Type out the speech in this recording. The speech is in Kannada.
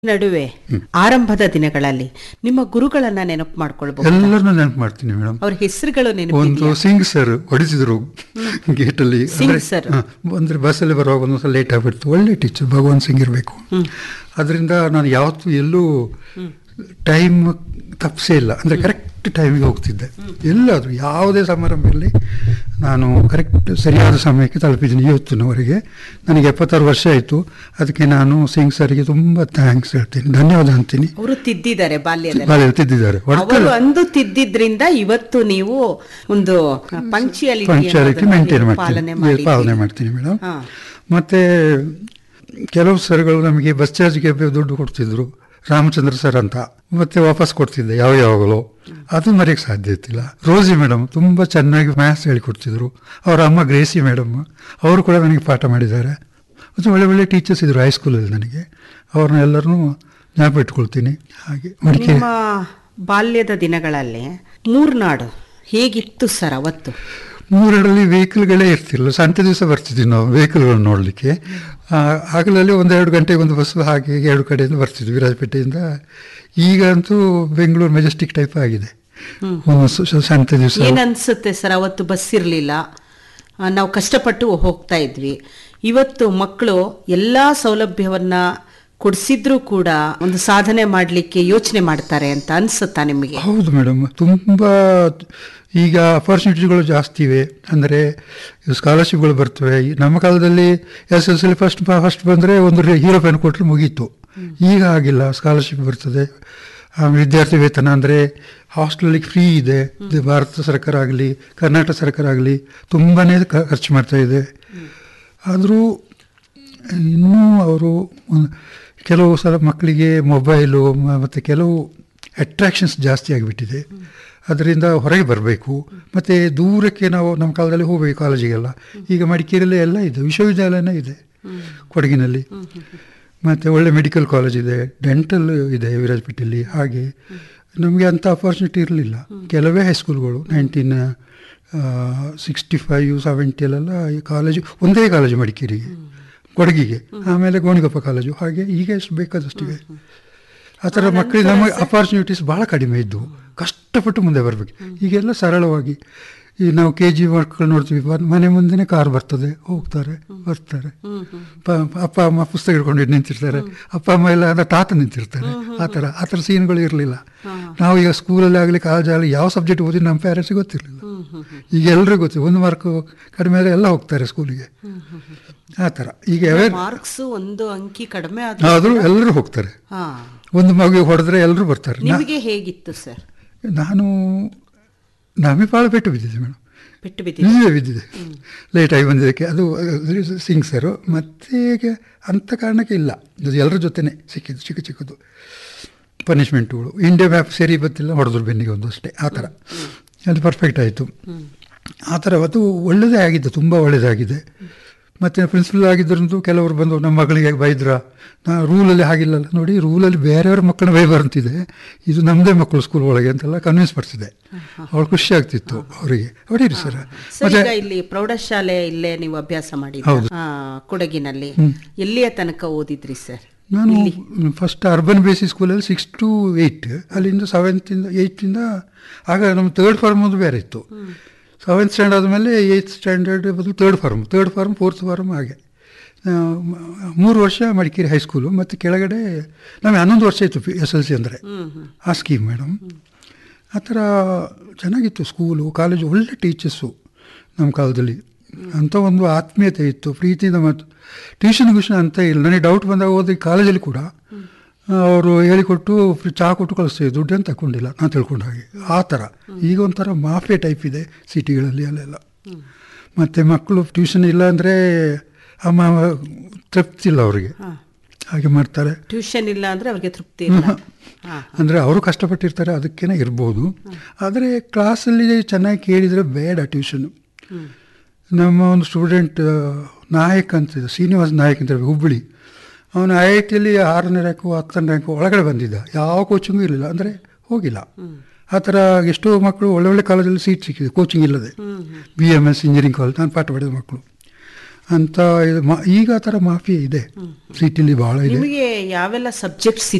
ನಡುವೆ ಆರಂಭದ ದಿನಗಳಲ್ಲಿ ನಿಮ್ಮ ಗುರುಗಳನ್ನ ನೆನಪು ಮಾಡ್ಕೊಳ್ಬಹುದು ಎಲ್ಲರನ್ನೂ ನೆನಪು ಮಾಡ್ತೀನಿ ಮೇಡಮ್ ಅವ್ರ ಹೆಸರುಗಳು ಒಂದು ನೆನಪಿದೆಯಾ ಸಿಂಗ್ ಸರ್ ಹೊಡಿತಿದ್ರು ಗೇಟಲ್ಲಿ ಸಿಂಗ್ sir. ಅಂದ್ರೆ ಬಸ್ಸಲ್ಲಿ ಬರುವಾಗ ಒಂದೊಂದ್ಸಲ ಲೇಟ್ ಆಗ್ಬಿಡ್ತು ಒಳ್ಳೆ ಟೀಚರ್ ಭಗವಾನ್ ಸಿಂಗ್ ಇರಬೇಕು ಅದರಿಂದ ನಾನು ಯಾವತ್ತೂ ಎಲ್ಲೂ ಟೈಮ್ ತಪ್ಪಿಸೇ ಇಲ್ಲ ಅಂದರೆ ಕರೆಕ್ಟ್ ಟೈಮಿಗೆ ಹೋಗ್ತಿದ್ದೆ ಎಲ್ಲಾದರೂ ಯಾವುದೇ ಸಮಾರಂಭ ಇರಲಿ ನಾನು ಕರೆಕ್ಟ್ ಸರಿಯಾದ ಸಮಯಕ್ಕೆ ತಲುಪಿದ್ದೀನಿ ಇವತ್ತಿನವರೆಗೆ ನನಗೆ ಎಪ್ಪತ್ತಾರು ವರ್ಷ ಆಯಿತು ಅದಕ್ಕೆ ನಾನು ಸಿಂಗ್ ಸರ್ಗೆ ತುಂಬ ಥ್ಯಾಂಕ್ಸ್ ಹೇಳ್ತೀನಿ ಧನ್ಯವಾದ ಅಂತೀನಿ ಅವರು ತಿದ್ದಿದ್ದಾರೆ ಬಾಲ್ಯದಲ್ಲಿ ಭಾಳ ಹೇಳ್ತಿದ್ದಾರೆ ಅವರು ಅಂದು ತಿದ್ದಿದ್ರಿಂದ ಇವತ್ತು ನೀವು ಒಂದು ಪಂಕ್ಚುಯಾಲಿಟಿ ಮೇಂಟೈನ್ ಪಾಲನೆ ಮಾಡ್ತೀನಿ ಪಾಲನೆ ಮಾಡಿ ಮಾಡ್ತೀನಿ ಮೇಡಮ್ ಹಾ. ಮತ್ತೆ ಕೆಲವು ಸರ್ಗಳು ನಮಗೆ ಬಸ್ ಚಾರ್ಜ್ಗೆ ದುಡ್ಡು ಕೊಡ್ತಿದ್ರು ರಾಮಚಂದ್ರ ಸರ್ ಅಂತ ಮತ್ತೆ ವಾಪಸ್ ಕೊಡ್ತಿದ್ದೆ ಯಾವ ಯಾವಾಗಲೂ ಅದು ಮರೆಯಕ್ಕೆ ಸಾಧ್ಯ ಇತ್ತಿಲ್ಲ ರೋಸಿ ಮೇಡಮ್ ತುಂಬ ಚೆನ್ನಾಗಿ ಮ್ಯಾಥ್ಸ್ ಹೇಳಿಕೊಡ್ತಿದ್ರು ಅವರ ಅಮ್ಮ ಗ್ರೇಸಿ ಮೇಡಮ್ ಅವರು ಕೂಡ ನನಗೆ ಪಾಠ ಮಾಡಿದ್ದಾರೆ ಮತ್ತು ಒಳ್ಳೆ ಒಳ್ಳೆ ಟೀಚರ್ಸ್ ಇದ್ರು ಹೈಸ್ಕೂಲಲ್ಲಿ ನನಗೆ ಅವ್ರನ್ನ ಎಲ್ಲರನ್ನೂ ಜ್ಞಾಪ ಇಟ್ಕೊಳ್ತೀನಿ ಹಾಗೆ ಮಡಿಕೇರಿ ನಿಮ್ಮ ಬಾಲ್ಯದ ದಿನಗಳಲ್ಲಿ ಮೂರ್ನಾಡು ಹೇಗಿತ್ತು ಸರ್ ಅವತ್ತು ಮೂರರಲ್ಲಿ ವೆಹಿಕಲ್ಗಳೇ ಇರ್ತಿರಲಿಲ್ಲ ಸಂತೆ ದಿವಸ ಬರ್ತಿದ್ವಿ ನಾವು ವೆಹಿಕಲ್ಗಳನ್ನ ನೋಡಲಿಕ್ಕೆ ಆಗಲಲ್ಲಿ ಒಂದೆರಡು ಗಂಟೆಗೆ ಒಂದು ಬಸ್ ಹಾಗೆ ಹೀಗೆ ಎರಡು ಕಡೆಯಿಂದ ಬರ್ತಿದ್ವಿ ವಿರಾಜಪೇಟೆಯಿಂದ ಈಗ ಅಂತೂ ಬೆಂಗಳೂರು ಮೆಜೆಸ್ಟಿಕ್ ಟೈಪ್ ಆಗಿದೆ ಒಂದು ಸ- ಸ- ಸಂತೆ ದಿವಸ ಏನ್ ಅನ್ಸುತ್ತೆ ಸರ್ ಅವತ್ತು ಬಸ್ ಇರಲಿಲ್ಲ ನಾವು ಕಷ್ಟಪಟ್ಟು ಹೋಗ್ತಾ ಇದ್ವಿ ಇವತ್ತು ಮಕ್ಕಳು ಎಲ್ಲಾ ಸೌಲಭ್ಯವನ್ನ ಕೊಡಿಸಿದ್ರು ಕೂಡ ಒಂದು ಸಾಧನೆ ಮಾಡಲಿಕ್ಕೆ ಯೋಚನೆ ಮಾಡ್ತಾರೆ ಅಂತ ಅನ್ಸುತ್ತಾ ನಿಮಗೆ ಹೌದು ಮೇಡಮ್ ತುಂಬ ಈಗ ಅಪಾರ್ಚುನಿಟಿಗಳು ಜಾಸ್ತಿ ಇವೆ ಅಂದರೆ ಸ್ಕಾಲರ್ಶಿಪ್ಗಳು ಬರ್ತವೆ ಈ ನಮ್ಮ ಕಾಲದಲ್ಲಿ S S L first first ಬಂದರೆ ಒಂದು ಹೀರೋ ಪೆನ್ ಕೊಟ್ಟರೆ ಮುಗೀತು ಈಗ ಆಗಿಲ್ಲ ಸ್ಕಾಲರ್ಶಿಪ್ ಬರ್ತದೆ ಆಮೇಲೆ ವಿದ್ಯಾರ್ಥಿ ವೇತನ ಅಂದರೆ ಹಾಸ್ಟೆಲಿಗೆ ಫ್ರೀ ಇದೆ ಇದು ಭಾರತ ಸರ್ಕಾರ ಆಗಲಿ ಕರ್ನಾಟಕ ಸರ್ಕಾರ ಆಗಲಿ ತುಂಬಾ ಖರ್ಚು ಮಾಡ್ತಾ ಇದೆ ಆದರೂ ಇನ್ನೂ ಅವರು ಒಂದು- ಕೆಲವು ಸಲ ಮಕ್ಕಳಿಗೆ ಮೊಬೈಲು ಮತ್ತು ಕೆಲವು ಅಟ್ರಾಕ್ಷನ್ಸ್ ಜಾಸ್ತಿ ಆಗಿಬಿಟ್ಟಿದೆ ಅದರಿಂದ ಹೊರಗೆ ಬರಬೇಕು ಮತ್ತು ದೂರಕ್ಕೆ ನಾವು ನಮ್ಮ ಕಾಲದಲ್ಲಿ ಹೋಗಬೇಕು ಕಾಲೇಜಿಗೆಲ್ಲ ಈಗ ಮಡಿಕೇರಿಯಲ್ಲಿ ಎಲ್ಲ ಇದೆ ವಿಶ್ವವಿದ್ಯಾಲಯನೇ ಇದೆ ಕೊಡಗಿನಲ್ಲಿ ಮತ್ತು ಒಳ್ಳೆ ಮೆಡಿಕಲ್ ಕಾಲೇಜ್ ಇದೆ ಡೆಂಟಲ್ ಇದೆ ವಿರಾಜಪೇಟೆಯಲ್ಲಿ ಹಾಗೆ ನಮಗೆ ಅಂಥ ಅಪಾರ್ಚುನಿಟಿ ಇರಲಿಲ್ಲ ಕೆಲವೇ ಹೈಸ್ಕೂಲ್ಗಳು ನೈನ್ಟೀನ್ ಸಿಕ್ಸ್ಟಿ ಫೈವ್ ಸೆವೆಂಟಿಯಲ್ಲೆಲ್ಲ ಈ ಕಾಲೇಜು ಒಂದೇ ಕಾಲೇಜು ಮಡಿಕೇರಿಗೆ ಕೊಡಗಿಗೆ ಆಮೇಲೆ ಗೋಣಿಗೊಪ್ಪ ಕಾಲೇಜು ಹಾಗೆ ಈಗ ಎಷ್ಟು ಬೇಕಾದಷ್ಟಿವೆ ಆ ಥರ ಮಕ್ಕಳಿಗೆ ನಮ್ಮ ಅಪಾರ್ಚುನಿಟೀಸ್ ಭಾಳ ಕಡಿಮೆ ಇದ್ದವು ಕಷ್ಟಪಟ್ಟು ಮುಂದೆ ಬರಬೇಕು ಈಗೆಲ್ಲ ಸರಳವಾಗಿ ಈ ನಾವು ಕೆ ಜಿ ಮಕ್ಕಳು ನೋಡ್ತೀವಿ ಬ- ಮನೆ ಮುಂದೆನೇ ಕಾರ್ ಬರ್ತದೆ ಹೋಗ್ತಾರೆ ಬರ್ತಾರೆ ಪ- ಅಪ್ಪ ಅಮ್ಮ ಪುಸ್ತಕ ಹಿಡ್ಕೊಂಡು ನಿಂತಿರ್ತಾರೆ ಅಪ್ಪ ಅಮ್ಮ ಎಲ್ಲ ಅಂದ್ರೆ ತಾತ ನಿಂತಿರ್ತಾರೆ ಆ ಥರ ಆ ಥರ ಸೀನ್ಗಳು ಇರಲಿಲ್ಲ ನಾವು ಈಗ ಸ್ಕೂಲಲ್ಲಿ ಆಗಲಿ ಕಾಲೇಜಲ್ಲಿ ಯಾವ ಸಬ್ಜೆಕ್ಟ್ ಓದಿ ನಮ್ಮ ಪೇರೆಂಟ್ಸಿಗೆ ಗೊತ್ತಿರಲಿಲ್ಲ ಈಗ ಎಲ್ರಿಗೂ ಗೊತ್ತಿದೆ ಒಂದು ಮಾರ್ಕ್ ಕಡಿಮೆ ಆದರೆ ಎಲ್ಲ ಹೋಗ್ತಾರೆ ಸ್ಕೂಲಿಗೆ ಆ ಥರ ಈಗ ಅವೇ- ಮಾರ್ಕ್ಸ್ ಒಂದು ಅಂಕಿ ಕಡಿಮೆ ಆದರೂ ಎಲ್ಲರೂ ಹೋಗ್ತಾರೆ ಹಾ ಒಂದು ಮಗುವಿಗೆ ಹೊಡೆದ್ರೆ ಎಲ್ಲರೂ ಬರ್ತಾರೆ ನಾ- ನಿಮಗೆ ಹೇಗಿತ್ತು ಸರ್ ನಾನು ನಮಗೆ ಭಾಳ ಪೆಟ್ಟು ಬಿದ್ದಿದೆ ಮೇಡಮ್ ಬಿಟ್ಟು ಬಿದ್ದಿ ನಿಜವೇ ಬಿದ್ದಿದೆ ಲೇಟಾಗಿ ಬಂದಿದ್ದಕ್ಕೆ ಅದು ಅದು ಸಿಂಗ್ ಸರು ಮತ್ತೆ ಈಗ ಅಂಥ ಕಾರಣಕ್ಕೆ ಇಲ್ಲ ಅದು ಎಲ್ಲರ ಜೊತೆನೇ ಸಿಕ್ಕಿದ್ದು ಚಿಕ್ಕ ಚಿಕ್ಕದು ಪನಿಷ್ಮೆಂಟುಗಳು ಇಂಡಿಯಾ ಮ್ಯಾಪ್ ಸರಿ ಗೊತ್ತಿಲ್ಲ ಹೊಡೆದ್ರು ಬೆನ್ನಿಗೆ ಒಂದು ಅಷ್ಟೇ ಆ ಥರ ಅದು ಪರ್ಫೆಕ್ಟ್ ಆಯಿತು ಆ ಥರ ಅದು ಒಳ್ಳೆಯದೇ ಆಗಿದೆ ತುಂಬ ಒಳ್ಳೆಯದಾಗಿದೆ ಮತ್ತು ಪ್ರಿನ್ಸಿಪಲ್ ಆಗಿದ್ದರಿಂದ ಕೆಲವರು ಬಂದು ನಮ್ಮ ಮಗಳಿಗೆ ಬೈದ್ರ ನಾ ರೂಲಲ್ಲಿ ಹಾಗಿಲ್ಲಲ್ಲ ನೋಡಿ ರೂಲಲ್ಲಿ ಬೇರೆಯವ್ರ ಮಕ್ಕಳನ್ನ ಬೈಬಾರಂತಿದೆ ಇದು ನಮ್ಮದೇ ಮಕ್ಕಳು ಸ್ಕೂಲ್ ಒಳಗೆ ಅಂತೆಲ್ಲ ಕನ್ವಿನ್ಸ್ ಮಾಡ್ತಿದೆ ಅವಳು ಖುಷಿ ಆಗ್ತಿತ್ತು ಅವರಿಗೆ ಹೊಡೀರಿ ಸರ್ ಸರ್ ಮತ್ತೆ ಈಗ ಇಲ್ಲಿ ಪ್ರೌಢಶಾಲೆ ಇಲ್ಲೇ ನೀವು ಅಭ್ಯಾಸ ಮಾಡಿ ಹೌದು. ಕೊಡಗಿನಲ್ಲಿ ಎಲ್ಲಿಯ ತನಕ ಓದಿದ್ರಿ ಸರ್ ನಾನು ಫಸ್ಟ್ ಅರ್ಬನ್ ಬೇಸಿಸ್ ಸ್ಕೂಲಲ್ಲಿ ಸಿಕ್ಸ್ ಟು ಏಯ್ಟ್ ಅಲ್ಲಿಂದ ಸೆವೆಂತಿಂದ ಏಯ್ಟಿಂದ ಆಗ ನಮ್ಮ ತರ್ಡ್ ಫಾರ್ಮ್ ಒಂದು ಬೇರೆ ಇತ್ತು ಸೆವೆಂತ್ ಸ್ಟ್ಯಾಂಡರ್ಡ್ ಆದಮೇಲೆ ಏಯ್ತ್ ಸ್ಟ್ಯಾಂಡರ್ಡ್ ಬದಲು third form third form fourth form ಹಾಗೆ ಆ, ಮ- ಮೂರು ವರ್ಷ ಮಡಿಕೇರಿ ಹೈಸ್ಕೂಲು ಮತ್ತು ಕೆಳಗಡೆ ನಮಗೆ ಹನ್ನೊಂದು ವರ್ಷ ಇತ್ತು ಎಸ್ ಎಲ್ ಸಿ ಅಂದರೆ ಆ ಸ್ಕೀಮ್ ಮೇಡಮ್ ಆ ಥರ ಚೆನ್ನಾಗಿತ್ತು ಸ್ಕೂಲು ಕಾಲೇಜು ಒಳ್ಳೆ ಟೀಚರ್ಸು ನಮ್ಮ ಕಾಲದಲ್ಲಿ ಅಂಥ ಒಂದು ಆತ್ಮೀಯತೆ ಇತ್ತು ಪ್ರೀತಿಯಿಂದ ಮತ್ತು ಟ್ಯೂಷನ್ ಗ್ಯೂಷನ್ ಅಂತ ಇಲ್ಲ ನನಗೆ ಡೌಟ್ ಬಂದಾಗ ಹೋದ ಕಾಲೇಜಲ್ಲಿ ಕೂಡ ಅವರು ಹೇಳಿಕೊಟ್ಟು ಫ್ರೀ ಚಹಾ ಕೊಟ್ಟು ಕಳಿಸ್ತೀವಿ ದುಡ್ಡೇನು ತಗೊಂಡಿಲ್ಲ ನಾನು ತಿಳ್ಕೊಂಡ ಹಾಗೆ ಆ ಥರ ಈಗ ಒಂಥರ ಮಾಫಿಯಾ ಟೈಪ್ ಇದೆ ಸಿಟಿಗಳಲ್ಲಿ ಅಲ್ಲೆಲ್ಲ ಮತ್ತು ಮಕ್ಕಳು ಟ್ಯೂಷನ್ ಇಲ್ಲ ಅಂದರೆ ಅಮ್ಮ ತೃಪ್ತಿ ಇಲ್ಲ ಅವರಿಗೆ ಹಾಗೆ ಮಾಡ್ತಾರೆ ಟ್ಯೂಷನ್ ಇಲ್ಲ ಅಂದ್ರೆ ಅವ್ರಿಗೆ ತೃಪ್ತಿ ಇಲ್ಲ ಹಾ. ಅಂದರೆ ಅವರು ಕಷ್ಟಪಟ್ಟಿರ್ತಾರೆ ಅದಕ್ಕೇನೆ ಇರ್ಬೋದು ಆದರೆ ಕ್ಲಾಸಲ್ಲಿ ಚೆನ್ನಾಗಿ ಕೇಳಿದರೆ ಬೇಡ ಟ್ಯೂಷನು ನಮ್ಮ ಒಂದು ಸ್ಟೂಡೆಂಟ್ ನಾಯಕ್ ಅಂತಿದ್ದ ಶ್ರೀನಿವಾಸ್ ನಾಯಕ್ ಅಂತ ಹೇಳಿ ಹುಬ್ಬಳ್ಳಿ ಅವನು ಐ ಐ ಟಿಯಲ್ಲಿ ಆರನೇ ರ್ಯಾಂಕು ಹತ್ತನೇ ರ್ಯಾಂಕು ಒಳಗಡೆ ಬಂದಿದ್ದ ಯಾವ ಕೋಚಿಂಗೂ ಇರಲಿಲ್ಲ ಅಂದರೆ ಹೋಗಿಲ್ಲ ಆ ಥರ ಎಷ್ಟೋ ಮಕ್ಕಳು ಒಳ್ಳೆ ಒಳ್ಳೆ ಕಾಲೇಜಲ್ಲಿ ಸೀಟ್ ಸಿಕ್ಕಿದೆ ಕೋಚಿಂಗ್ ಇಲ್ಲದೆ B M S engineering college ನಾನು ಪಾಠ ಮಾಡಿದ ಮಕ್ಕಳು ಅಂತ ಇದು ಮಾ- ಈಗ ಆ ಥರ ಮಾಫಿಯಾ ಇದೆ ಸಿಟಿಲಿ ಬಹಳ ಇದೆ ನಿಮಗೆ ಯಾವೆಲ್ಲ ಸಬ್ಜೆಕ್ಟ್ಸ್